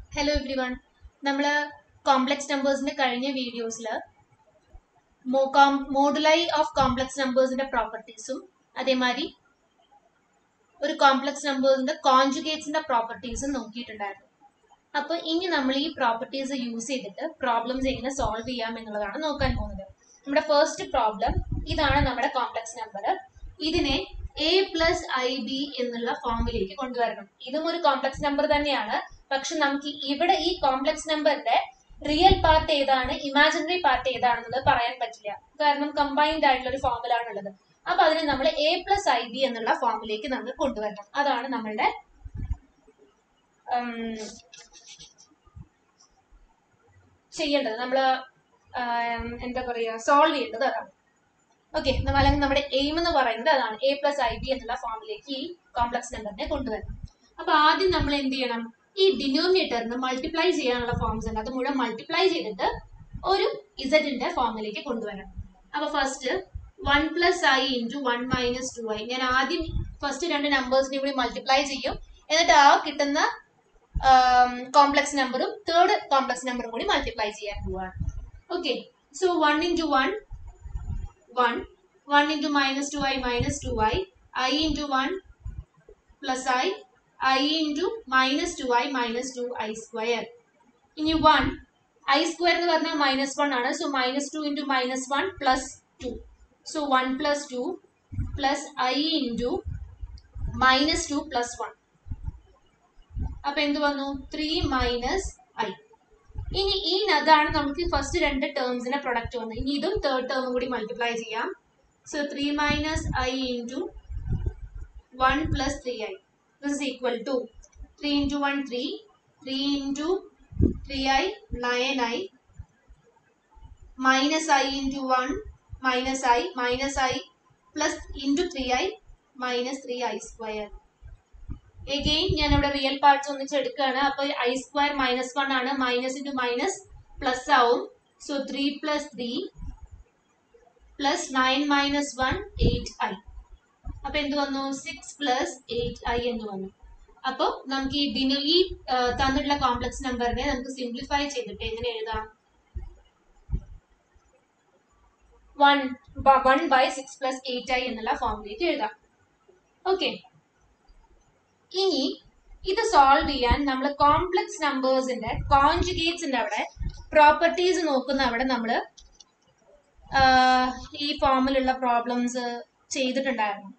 Hello everyone നമ്മൾ complex നമ്പേഴ്സിന്റെ കഴിഞ്ഞ വീഡിയോസിൽ മോഡുലൈ ഓഫ് കോംപ്ലക്സ് നമ്പേഴ്സിന്റെ പ്രോപ്പർട്ടീസും അതേമാതിരി ഒരു കോംപ്ലക്സ് നമ്പേഴ്സിന്റെ കോൺജുഗേറ്റ്സിന്റെ പ്രോപ്പർട്ടീസും നോക്കിയിട്ടുണ്ടായിരുന്നു അപ്പൊ ഇനി നമ്മൾ ഈ പ്രോപ്പർട്ടീസ് യൂസ് ചെയ്തിട്ട് പ്രോബ്ലംസ് എങ്ങനെ സോൾവ് ചെയ്യാം എന്നുള്ളതാണ് നോക്കാൻ പോകുന്നത് നമ്മുടെ ഫസ്റ്റ് പ്രോബ്ലം ഇതാണ് നമ്മുടെ കോംപ്ലക്സ് നമ്പർ ഇതിനെ എ പ്ലസ് ഐ ബി എന്നുള്ള ഫോമിലേക്ക് കൊണ്ടുവരണം ഇതും ഒരു കോംപ്ലക്സ് നമ്പർ തന്നെയാണ് പക്ഷെ നമുക്ക് ഇവിടെ ഈ കോംപ്ലക്സ് നമ്പറിന്റെ റിയൽ പാർട്ട് ഏതാണ് ഇമാജിനറി പാർട്ട് ഏതാണെന്നുള്ളത് പറയാൻ പറ്റില്ല കാരണം കമ്പൈൻഡ് ആയിട്ടുള്ള ഒരു ഫോമിലാണുള്ളത് അപ്പൊ അതിനെ നമ്മൾ എ പ്ലസ് ഐ ബി എന്നുള്ള ഫോമിലേക്ക് നമ്മൾ കൊണ്ടുവരണം അതാണ് നമ്മളുടെ ഉം, ചെയ്യേണ്ടത് നമ്മൾ എന്താ പറയാ സോൾവ് ചെയ്യേണ്ടത് അതാണ് ഓക്കെ അല്ലെങ്കിൽ നമ്മുടെ എയിം എന്ന് പറയുന്നത് അതാണ് എ പ്ലസ് ഐ ബി എന്നുള്ള ഫോമിലേക്ക് ഈ കോംപ്ലക്സ് നമ്പറിനെ കൊണ്ടുവരണം അപ്പൊ ആദ്യം നമ്മൾ എന്ത് ചെയ്യണം ഈ ഡിനോമിനേറ്ററിന് മൾട്ടിപ്ലൈ ചെയ്യാനുള്ള ഫോംസ് ഉണ്ട് അത് മുഴുവൻ മൾട്ടിപ്ലൈ ചെയ്തിട്ട് ഒരു ഇസഡിന്റെ ഫോമിലേക്ക് കൊണ്ടുവരണം അപ്പൊ first one plus i into one minus two i ഞാൻ ആദ്യം ഫസ്റ്റ് രണ്ട് നമ്പേഴ്സിനെ കൂടി മൾട്ടിപ്ലൈ ചെയ്യും എന്നിട്ട് ആ കിട്ടുന്ന കോംപ്ലക്സ് നമ്പറും തേർഡ് കോംപ്ലക്സ് നമ്പറും കൂടി മൾട്ടിപ്ലൈ ചെയ്യാൻ പോവാണ് okay so one into one one one into minus two i minus two i i into one plus i i into minus two i minus two i square ഇനി one i square എന്ന് പറഞ്ഞാൽ minus one ആണ് so minus two into minus one plus two so one plus two plus i into minus two plus one അപ്പൊ എന്ത് വന്നു three minus I ഇനി ഈ അതാണ് നമുക്ക് ഫസ്റ്റ് രണ്ട് ടേംസിന്റെ പ്രൊഡക്റ്റ് വന്നത് ഇനി ഇതും തേർഡ് ടേമും കൂടി മൾട്ടിപ്ലൈ ചെയ്യാം so three minus i into one plus three i this is equal to three into one three three into three i nine i minus i into one minus i minus i plus into three i minus three i square again ഞാൻ ഇവിടെ real parts ഒന്നിച്ച് എടുക്കുകയാണ് അപ്പൊ i square minus one ആണ് minus into minus plus ആവും so three plus three plus nine minus one eight I അപ്പൊ എന്ത് വന്നു സിക്സ് പ്ലസ് എയ്റ്റ് ഐ എന്ന് വന്നു അപ്പൊ നമുക്ക് ഈ ദിന ഈ ആ, തന്നിട്ടുള്ള കോംപ്ലക്സ് നമ്പറിനെ നമുക്ക് സിംപ്ലിഫൈ ചെയ്തിട്ട് എങ്ങനെ എഴുതാം one one by six plus eight i എന്നുള്ള ഫോമിലേക്ക് എഴുതാം ഓക്കെ ഇനി ഇത് സോൾവ് ചെയ്യാൻ നമ്മൾ കോംപ്ലക്സ് നമ്പേഴ്സിന്റെ കോൺജുഗേറ്റ്സിന്റെ അവിടെ പ്രോപ്പർട്ടീസ് നോക്കുന്ന അവിടെ നമ്മൾ ഈ ഫോമിലുള്ള പ്രോബ്ലംസ് ചെയ്തിട്ടുണ്ടായിരുന്നു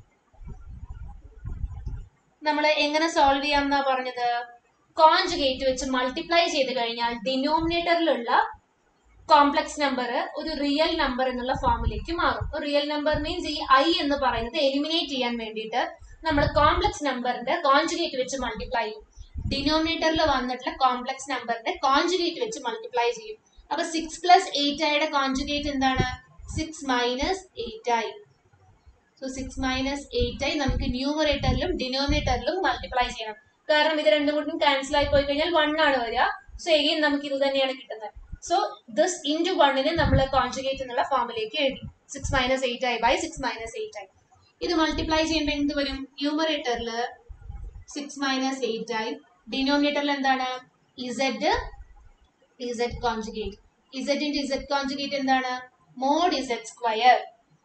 നമ്മൾ എങ്ങനെ സോൾവ് ചെയ്യാമെന്നാ പറഞ്ഞത് കോൺജുഗേറ്റ് വെച്ച് മൾട്ടിപ്ലൈ ചെയ്ത് കഴിഞ്ഞാൽ ഡിനോമിനേറ്ററിലുള്ള കോംപ്ലക്സ് നമ്പർ ഒരു റിയൽ നമ്പർ എന്നുള്ള ഫോമിലേക്ക് മാറും റിയൽ നമ്പർ മീൻസ് ഈ ഐ എന്ന് പറയുന്നത് എലിമിനേറ്റ് ചെയ്യാൻ വേണ്ടിയിട്ട് നമ്മൾ കോംപ്ലക്സ് നമ്പറിന്റെ കോൺജുഗേറ്റ് വെച്ച് മൾട്ടിപ്ലൈ ചെയ്യും ഡിനോമിനേറ്ററിൽ വന്നിട്ടുള്ള കോംപ്ലക്സ് നമ്പറിന്റെ കോൺജുഗേറ്റ് വെച്ച് മൾട്ടിപ്ലൈ ചെയ്യും അപ്പൊ സിക്സ് പ്ലസ് എയ്റ്റ് ഐയുടെ കോൺജുഗേറ്റ് എന്താണ് six minus eight i so six minus eight i നമുക്ക് ന്യൂമറേറ്ററിലും ഡിനോമിനേറ്ററിലും മൾട്ടിപ്ലൈ ചെയ്യണം കാരണം ഇത് രണ്ടും കൂടി ക്യാൻസൽ ആയി പോയി കഴിഞ്ഞാൽ വൺ ആണ് വരിക സോ എഗെയിൻ നമുക്ക് ഇത് തന്നെയാണ് കിട്ടുന്നത് സോ ദിസ് ഇൻറ്റു വണ്ണിനെ നമ്മൾ കോൺജുഗേറ്റ് എന്നുള്ള ഫോമിലേക്ക് എഴുതി six minus eight i by six minus eight i ഇത് മൾട്ടിപ്ലൈ ചെയ്യുമ്പോൾ എന്ത് വരും ന്യൂമറേറ്ററിൽ സിക്സ് മൈനസ് എയ്റ്റ് ഐ ഡിനോമിനേറ്ററിൽ എന്താണ് ഇസഡ് ഇസഡ് കോൺജുഗേറ്റ് ഇസഡിന്റെ ഇസഡ് കോൺജുഗേറ്റ് എന്താണ് മോഡ് ഇസഡ് സ്ക്വയർ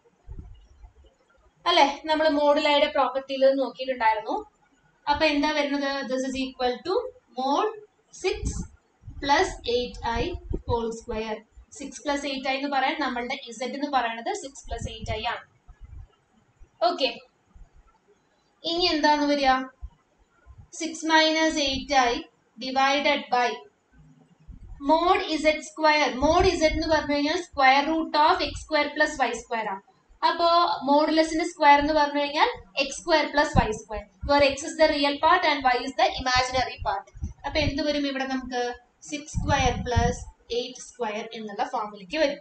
അല്ലെ നമ്മൾ മോഡുലയുടെ പ്രോപ്പർട്ടിയിൽ നോക്കിയിട്ടുണ്ടായിരുന്നു അപ്പൊ എന്താ വരുന്നത് this is equal to mod six plus eight i whole square six plus eight i എന്ന് പറയാൻ നമ്മളുടെ ഇസഡ് എന്ന് പറയുന്നത് സിക്സ് പ്ലസ് എയ്റ്റ് ഐ ആണ് ഓക്കെ ഇനി എന്താന്ന് വരിക six minus eight i divided by mod z square mod z എന്ന് പറഞ്ഞു കഴിഞ്ഞാൽ square root of X square plus y square ആണ് അപ്പോ മോഡുലസിന്റെ സ്ക്വയർ എന്ന് പറഞ്ഞു കഴിഞ്ഞാൽ x square plus y square where x is the real part and y is the imaginary part അപ്പൊ എന്ത് വരും ഇവിടെ നമുക്ക് six square plus eight square എന്നുള്ള ഫോമിലേക്ക് വരും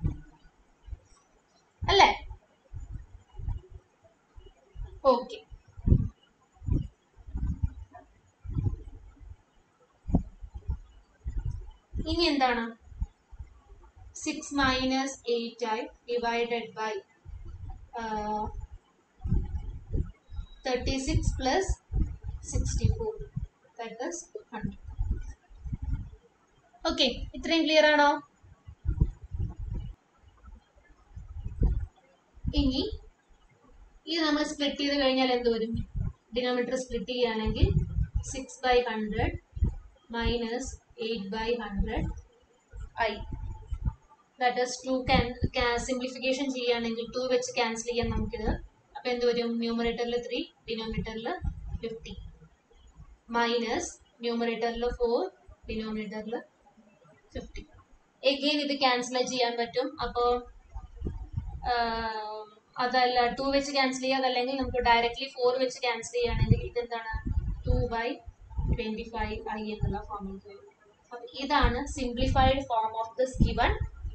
അല്ലേ ഓക്കെ ഇനി എന്താണ് six minus eight i divided by thirty six plus sixty four that is hundred okay ഇത്രയും ക്ലിയർ ആണോ ഇനി ഇത് നമ്മൾ സ്പ്ലിറ്റ് ചെയ്ത് കഴിഞ്ഞാൽ എന്ത് വരും ഡിനോമീറ്റർ സ്പ്ലിറ്റ് ചെയ്യുകയാണെങ്കിൽ six by hundred minus eight by hundred i that is two simplification ചെയ്യുകയാണെങ്കിൽ ടു വെച്ച് ക്യാൻസൽ ചെയ്യാൻ നമുക്കിത് അപ്പൊ എന്ത് വരും ന്യൂമറേറ്ററിൽ ത്രീ ഡിനോമിനേറ്ററിൽ ഫിഫ്റ്റി മൈനസ് ന്യൂമറേറ്ററിൽ ഫോർ ഡിനോമിനേറ്ററിൽ ഫിഫ്റ്റി എഗെയിൻ ഇത് ക്യാൻസൽ ചെയ്യാൻ പറ്റും അപ്പോൾ അതല്ല ടു വെച്ച് ക്യാൻസൽ ചെയ്യുക അതല്ലെങ്കിൽ നമുക്ക് ഡയറക്ട്ലി ഫോർ വെച്ച് ക്യാൻസൽ ചെയ്യുകയാണെങ്കിൽ ഇതെന്താണ് two by twenty five i എന്നുള്ള ഫോമിലേക്ക് വരും അപ്പൊ ഇതാണ് simplified form of this given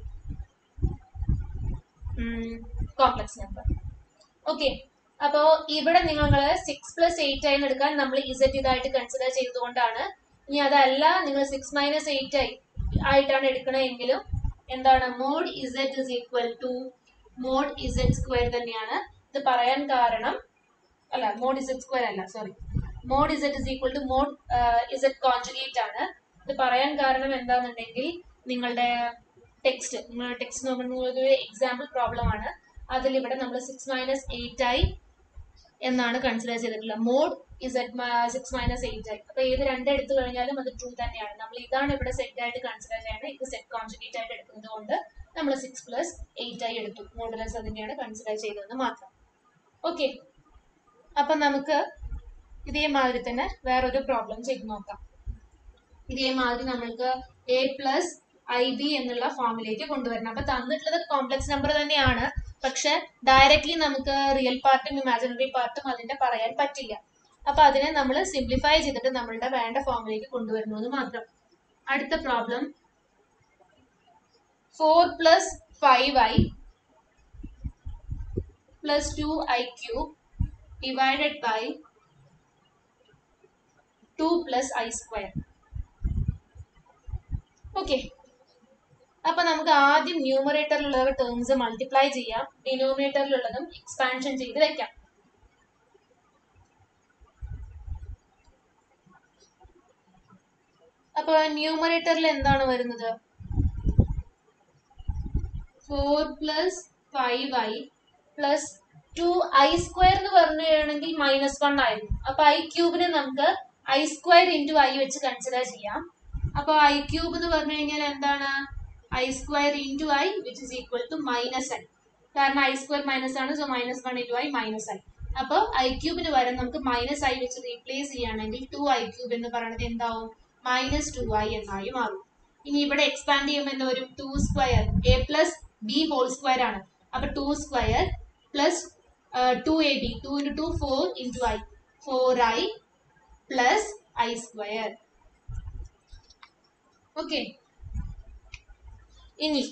complex number okay അപ്പോ ഇവിടെ നിങ്ങൾ സിക്സ് പ്ലസ് എയ്റ്റ് ആയി എടുക്കാൻ നമ്മൾ ഇസെറ്റ് ഇതായിട്ട് കൺസിഡർ ചെയ്തുകൊണ്ടാണ് ഇനി അതല്ല നിങ്ങൾ സിക്സ് മൈനസ് എയ്റ്റ് ആയി ആയിട്ടാണ് എടുക്കണമെങ്കിലും എന്താണ് mod z is equal to mod z square തന്നെയാണ് ഇത് പറയാൻ കാരണം അല്ല മോഡ് ഇസെറ്റ് സ്ക്വയർ അല്ല sorry mod z is equal to mod z conjugate ആണ് ഇത് പറയാൻ കാരണം എന്താണെന്നുണ്ടെങ്കിൽ നിങ്ങളുടെ ടെക്സ്റ്റ് നിങ്ങളുടെ ടെക്സ്റ്റ് നോക്കുന്ന ഒരു എക്സാമ്പിൾ പ്രോബ്ലം ആണ് അതിൽ ഇവിടെ നമ്മൾ സിക്സ് മൈനസ് എയ്റ്റ് ആയി എന്നാണ് കൺസിഡർ ചെയ്തിട്ടുള്ളത് mod z six minus eight ആയി അപ്പൊ ഏത് രണ്ട് എടുത്തു കഴിഞ്ഞാലും അത് ട്രൂ തന്നെയാണ് നമ്മൾ ഇതാണ് ഇവിടെ സെറ്റ് ആയിട്ട് കൺസിഡർ ചെയ്യുന്നത് ഇത് സെറ്റ് കോൺജുഗേറ്റ് ആയിട്ട് എടുക്കുന്നത് കൊണ്ട് നമ്മൾ സിക്സ് പ്ലസ് എയ്റ്റ് ആയി എടുത്തു മോഡലസ് അതിനെയാണ് കൺസിഡർ ചെയ്തതെന്ന് മാത്രം ഓക്കെ അപ്പൊ നമുക്ക് ഇതേമാതിരി തന്നെ വേറൊരു പ്രോബ്ലം ചെയ്ത് നോക്കാം ഇതേമാതിരി നമ്മൾക്ക് എ പ്ലസ് ഐ ബി എന്നുള്ള ഫോമിലേക്ക് കൊണ്ടുവരണം അപ്പൊ തന്നിട്ടുള്ളത് കോംപ്ലക്സ് നമ്പർ തന്നെയാണ് പക്ഷെ ഡയറക്ട്ലി നമുക്ക് റിയൽ പാർട്ടും ഇമാജിനറി പാർട്ടും അതിന്റെ പറയാൻ പറ്റില്ല അപ്പൊ അതിനെ നമ്മൾ സിംപ്ലിഫൈ ചെയ്തിട്ട് നമ്മളുടെ വേണ്ട ഫോമിലേക്ക് കൊണ്ടുവരുന്നു എന്ന് മാത്രം അടുത്ത problem four plus five i plus two i cube divided by two plus i square okay അപ്പൊ നമുക്ക് ആദ്യം ന്യൂമറേറ്ററിലുള്ള ടേംസ് മൾട്ടിപ്ലൈ ചെയ്യാം ഡിനോമിനേറ്ററിലുള്ളതും എക്സ്പാൻഷൻ ചെയ്ത് വെക്കാം അപ്പൊ ന്യൂമറേറ്ററിൽ എന്താണ് വരുന്നത് four plus five i plus two i square എന്ന് പറഞ്ഞുകയാണെങ്കിൽ മൈനസ് വൺ ആയിരുന്നു അപ്പൊ ഐ ക്യൂബിനെ നമുക്ക് ഐ സ്ക്വയർ ഇൻറ്റു ഐ വെച്ച് കൺസിഡർ ചെയ്യാം അപ്പൊ ഐ ക്യൂബ് എന്ന് പറഞ്ഞു കഴിഞ്ഞാൽ എന്താണ് i square into i which is equal to minus i കാരണം ഐ സ്ക്വയർ മൈനസ് ആണ് so minus one into i minus i അപ്പോൾ ഐ ക്യൂബിന് പകരം നമുക്ക് മൈനസ് ഐ വെച്ച് റീപ്ലേസ് ചെയ്യുകയാണെങ്കിൽ ടു ഐ ക്യൂബ് എന്ന് പറയുന്നത് എന്താവും മൈനസ് ടു ഐ എന്നായി മാറും ഇനി ഇവിടെ എക്സ്പാൻഡ് ചെയ്യുമ്പോൾ എന്താ വരും two square a plus b whole square ആണ് അപ്പൊ two square plus two a b two into two four into i four i plus i square okay ഇനി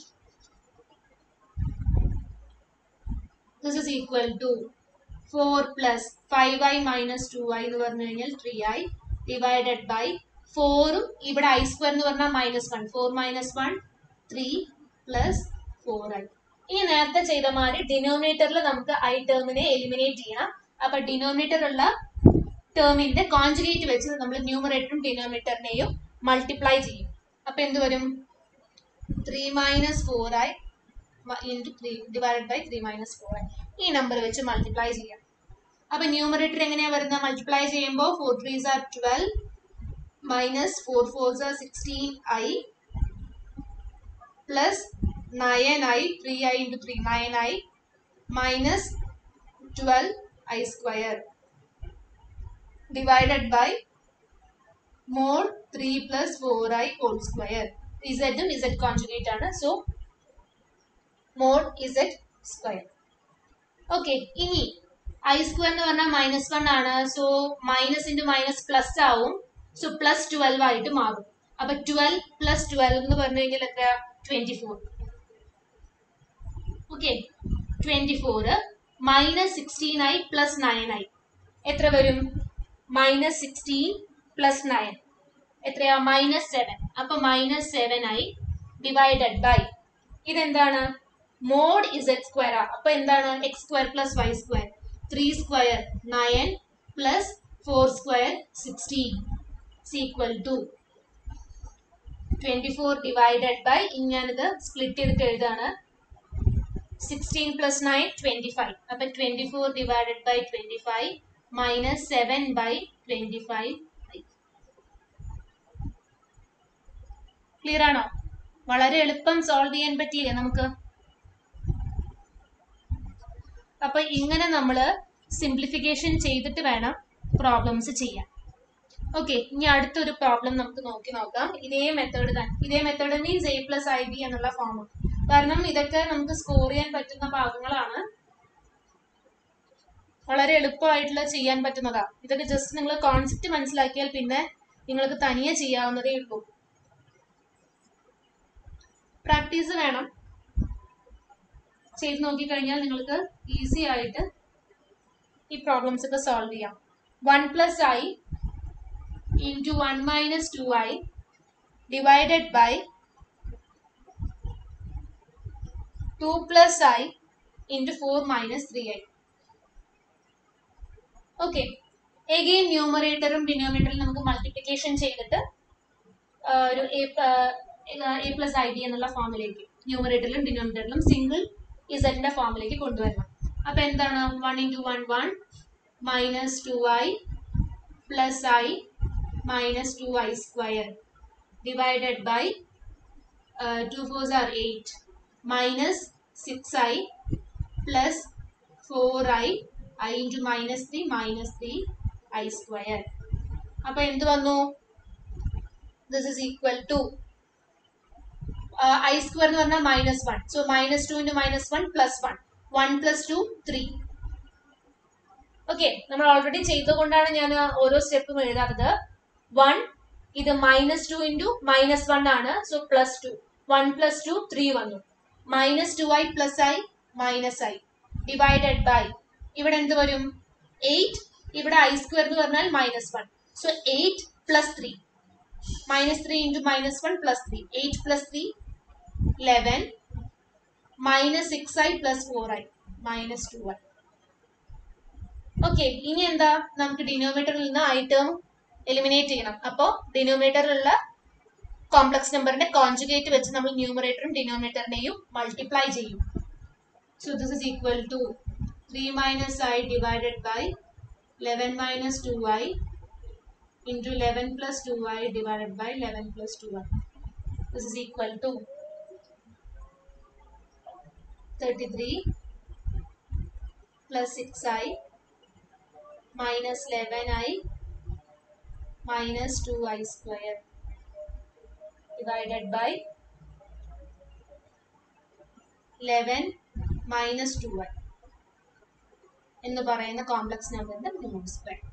this is equal to 4 plus 5i minus 2i എന്ന് പറഞ്ഞു കഴിഞ്ഞാൽ 3i divided by ഫോറും ഇവിടെ i square എന്ന് പറഞ്ഞാൽ minus one four minus one three plus four i ഇനി നേരത്തെ ചെയ്ത മാതിരി ഡിനോമിനേറ്ററിൽ നമുക്ക് ഐ ടേമിനെ എലിമിനേറ്റ് ചെയ്യണം അപ്പൊ ഡിനോമിനേറ്റർ ഉള്ള ടേമിന്റെ കോൺജുഗേറ്റ് വെച്ച് നമ്മൾ ന്യൂമറേറ്ററും ഡിനോമിനേറ്ററിനെയും മൾട്ടിപ്ലൈ ചെയ്യും അപ്പൊ എന്ത് വരും three minus four i into three divide by three minus four i ഈ നമ്പർ വെച്ച് മൾട്ടിപ്ലൈ ചെയ്യാം അപ്പൊ ന്യൂമറേറ്റർ എങ്ങനെയാ വരുന്നത് മൾട്ടിപ്ലൈ ചെയ്യുമ്പോൾ four threes are twelve minus four fours are sixteen i plus nine i three i into three nine i minus twelve i square divided by mod three plus four i whole square ഇസെറ്റും z conjugate ആണ് so mod z square okay ഇനി I square എന്ന് പറഞ്ഞാൽ minus one ആണ് so minus into minus plus ആവും so plus twelve ആയിട്ട് മാറും അപ്പൊ ട്വൽവ് പ്ലസ് ട്വൽവ് എന്ന് പറഞ്ഞു കഴിഞ്ഞാൽ എത്ര twenty four okay twenty four minus sixteen ആയി പ്ലസ് നയൻ ആയി എത്ര വരും മൈനസ് സിക്സ്റ്റീൻ പ്ലസ് നയൻ എത്രയാ മൈനസ് സെവൻ അപ്പൊ മൈനസ് സെവൻ ആയി ഡിവൈഡഡ് ബൈ ഇതെന്താണ് മോഡ് ഇസെഡ് സ്ക്വയർ ആ അപ്പൊ എന്താണ് x square plus y square three square nine plus four square sixteen equal to twenty four divided by ഞാനിത് split ചെയ്തിട്ട് എഴുതാണ് sixteen plus nine twenty five അപ്പൊ twenty four divided by twenty five minus seven by twenty five clear ആണോ വളരെ എളുപ്പം solve ചെയ്യാൻ പറ്റിയില്ലേ നമുക്ക് അപ്പൊ ഇങ്ങനെ നമ്മൾ സിംപ്ലിഫിക്കേഷൻ ചെയ്തിട്ട് വേണം പ്രോബ്ലംസ് ചെയ്യാൻ ഓക്കെ ഇനി അടുത്തൊരു പ്രോബ്ലം നമുക്ക് നോക്കി നോക്കാം ഇതേ മെത്തേഡ് തന്നെ ഇതേ method means a plus i b എന്നുള്ള ഫോം കാരണം ഇതൊക്കെ നമുക്ക് സ്കോർ ചെയ്യാൻ പറ്റുന്ന ഭാഗങ്ങളാണ് വളരെ എളുപ്പമായിട്ടുള്ള ചെയ്യാൻ പറ്റുന്നതാ ഇതൊക്കെ ജസ്റ്റ് നിങ്ങൾ കോൺസെപ്റ്റ് മനസ്സിലാക്കിയാൽ പിന്നെ നിങ്ങൾക്ക് തനിയെ ചെയ്യാവുന്നതേ ഉള്ളൂ പ്രാക്ടീസ് വേണം ചെയ്ത് നോക്കിക്കഴിഞ്ഞാൽ നിങ്ങൾക്ക് ഈസി ആയിട്ട് ഈ പ്രോബ്ലംസ് ഒക്കെ സോൾവ് ചെയ്യാം one plus i into one minus two i divided by two plus i into four minus three i okay again ന്യൂമറേറ്ററും ഡിനോമിനേറ്ററും നമുക്ക് മൾട്ടിപ്ലിക്കേഷൻ ചെയ്തിട്ട് ആ, ഒരു എ പ്ലസ് ഐ ഡി എന്നുള്ള ഫോമിലേക്ക് ന്യൂമറേറ്ററിലും ഡിനോമിനേറ്ററിലും സിംഗിൾ ഇസഡിന്റെ ഫോമിലേക്ക് കൊണ്ടുവരണം അപ്പൊ എന്താണ് one into one one minus two i plus i minus two i square divided by two fours are eight minus six i plus four i i into minus three minus three i square അപ്പൊ എന്ത് വന്നു this is equal to i square എന്ന് പറഞ്ഞാൽ minus one so minus two into minus one plus one one plus two three okay നമ്മൾ already ചെയ്തുകൊണ്ടാണ് ഞാൻ ഓരോ സ്റ്റെപ്പും എഴുതാത്തത് വൺ ഇത് minus two into minus one ആണ് so plus two one plus two three വന്നു minus two i plus i minus i divided by ഇവിടെ എന്ത് വരും എയ്റ്റ് ഇവിടെ ഐ സ്ക്വയർ എന്ന് പറഞ്ഞാൽ minus one so eight plus three minus three into minus one plus three eight plus three eleven minus six i plus four i minus two i okay ഇനി എന്താ നമുക്ക് ഡിനോമിനേറ്ററിൽ നിന്ന് ഐ ടേം എലിമിനേറ്റ് ചെയ്യണം അപ്പോൾ ഡിനോമിനേറ്ററിലുള്ള complex നമ്പറിന്റെ conjugate വെച്ച് നമ്മൾ ന്യൂമറേറ്ററും ഡിനോമിനേറ്ററിനെയും മൾട്ടിപ്ലൈ ചെയ്യും so this is equal to three minus i divided by eleven minus two i into 11 plus 2i divided by 11 plus 2i. This is equal to 33 plus 6i minus 11i minus 2i square divided by 11 minus 2i എന്ന് പറയുന്ന complex നമ്പറിന്റെ മൂന്ന് square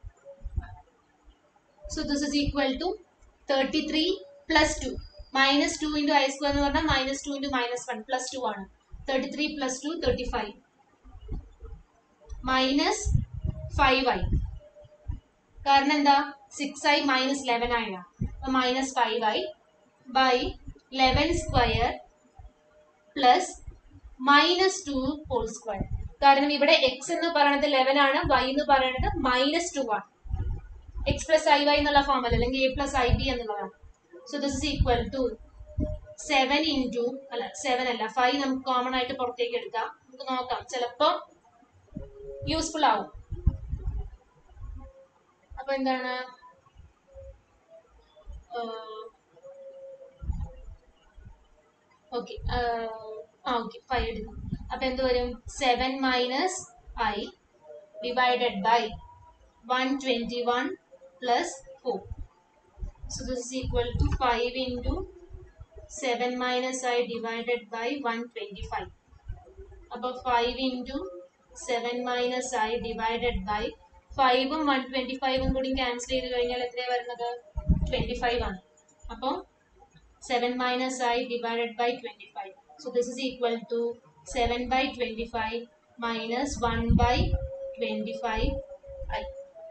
So this is equal to 33 plus 2. Minus 2 into i square എന്ന് പറഞ്ഞാൽ minus 2 into minus 1 plus 2 ആണ് 33 plus 2 35 minus 5i കാരണം എന്താ 6i minus 11i ആണ് അപ്പൊ minus 5i by 11 square plus minus 2 whole square കാരണം ഇവിടെ x എന്ന് പറയുന്നത് 11 ആണ് y എന്ന് പറയുന്നത് minus 2 ആണ് എക്സ് പ്ലസ് ഐ വൈ എന്നുള്ള ഫോം അല്ല അല്ലെങ്കിൽ എ പ്ലസ് ഐ ബി എന്നുള്ളതാണ് so this is equal to seven into അല്ല സെവൻ അല്ല ഫൈവ് നമുക്ക് കോമൺ ആയിട്ട് പുറത്തേക്ക് എടുക്കാം നമുക്ക് നോക്കാം ചിലപ്പോ യൂസ്ഫുൾ ആവും അപ്പൊ എന്താണ് ഓക്കെ ആ ഓക്കെ ഫൈവ് എടുക്കാം അപ്പൊ എന്ത് വരും seven minus i divided by one twenty one plus 4. So this is equal to 5 into 7 minus i divided by 125. അപ്പോൾ 5 into 7 minus i divided by 5 ഉം 125 ഉം കൂടി ക്യാൻസൽ ചെയ്ത് കഴിഞ്ഞാൽ എത്രയാണ് വരുന്നത് 25 ആണ് അപ്പോൾ 7 minus i divided by 25. So this is equal to 7 by 25 minus 1 by 25 i.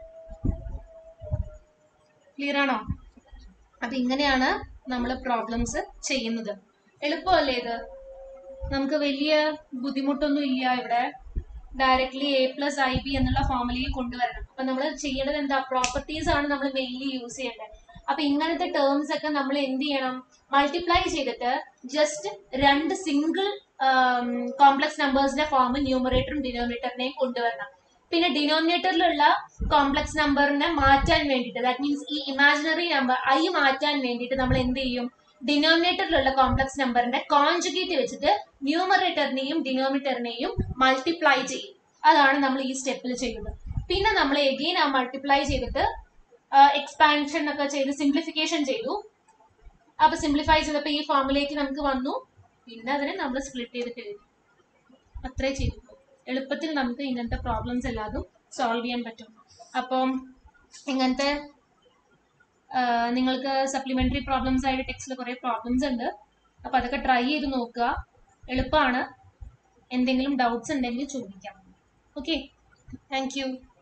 Clear ആണോ അപ്പൊ ഇങ്ങനെയാണ് നമ്മൾ പ്രോബ്ലംസ് ചെയ്യുന്നത് എളുപ്പമല്ലേ ഇത് നമുക്ക് വലിയ ബുദ്ധിമുട്ടൊന്നും ഇല്ല ഇവിടെ directly a plus i b എന്നുള്ള ഫോമിലേക്ക് കൊണ്ടുവരണം അപ്പൊ നമ്മൾ ചെയ്യേണ്ടത് എന്താ പ്രോപ്പർട്ടീസ് ആണ് നമ്മൾ മെയിൻലി യൂസ് ചെയ്യേണ്ടത് അപ്പൊ ഇങ്ങനത്തെ ടേംസ് ഒക്കെ നമ്മൾ എന്ത് ചെയ്യണം മൾട്ടിപ്ലൈ ചെയ്തിട്ട് ജസ്റ്റ് രണ്ട് സിംഗിൾ കോംപ്ലക്സ് നമ്പേഴ്സിന്റെ ഫോം ന്യൂമറേറ്ററും ഡിനോമിനേറ്ററിനെയും കൊണ്ടുവരണം പിന്നെ ഡിനോമിനേറ്ററിലുള്ള കോംപ്ലക്സ് നമ്പറിനെ മാറ്റാൻ വേണ്ടിയിട്ട് ദാറ്റ് മീൻസ് ഈ ഇമാജിനറി നമ്പർ ഐ മാറ്റാൻ വേണ്ടിയിട്ട് നമ്മൾ എന്ത് ചെയ്യും ഡിനോമിനേറ്ററിലുള്ള കോംപ്ലക്സ് നമ്പറിന്റെ കോൺജുഗേറ്റ് വെച്ചിട്ട് ന്യൂമറേറ്ററിനെയും ഡിനോമിനേറ്ററിനെയും മൾട്ടിപ്ലൈ ചെയ്യും അതാണ് നമ്മൾ ഈ സ്റ്റെപ്പിൽ ചെയ്യുന്നത് പിന്നെ നമ്മൾ എഗെയിൻ ആ മൾട്ടിപ്ലൈ ചെയ്തിട്ട് എക്സ്പാൻഷൻ ഒക്കെ ചെയ്ത് സിംപ്ലിഫിക്കേഷൻ ചെയ്തു അപ്പൊ സിംപ്ലിഫൈ ചെയ്തപ്പോ ഈ ഫോമിലേക്ക് നമുക്ക് വന്നു പിന്നെ അതിനെ നമ്മൾ സ്പ്ലിറ്റ് ചെയ്തിട്ട് എഴുതി അത്രേ ചെയ്തു എളുപ്പത്തിൽ നമുക്ക് ഇങ്ങനത്തെ പ്രോബ്ലംസ് എല്ലാതും സോൾവ് ചെയ്യാൻ പറ്റും അപ്പം ഇങ്ങനത്തെ ആ, നിങ്ങൾക്ക് സപ്ലിമെന്ററി പ്രോബ്ലംസ് ആയിട്ട് ടെക്സ്റ്റിൽ കുറെ പ്രോബ്ലംസ് ഉണ്ട് അപ്പൊ അതൊക്കെ ട്രൈ ചെയ്ത് നോക്കുക എളുപ്പമാണ് എന്തെങ്കിലും ഡൗട്ട്സ് ഉണ്ടെങ്കിൽ ചോദിക്കാം ഓക്കെ താങ്ക് യു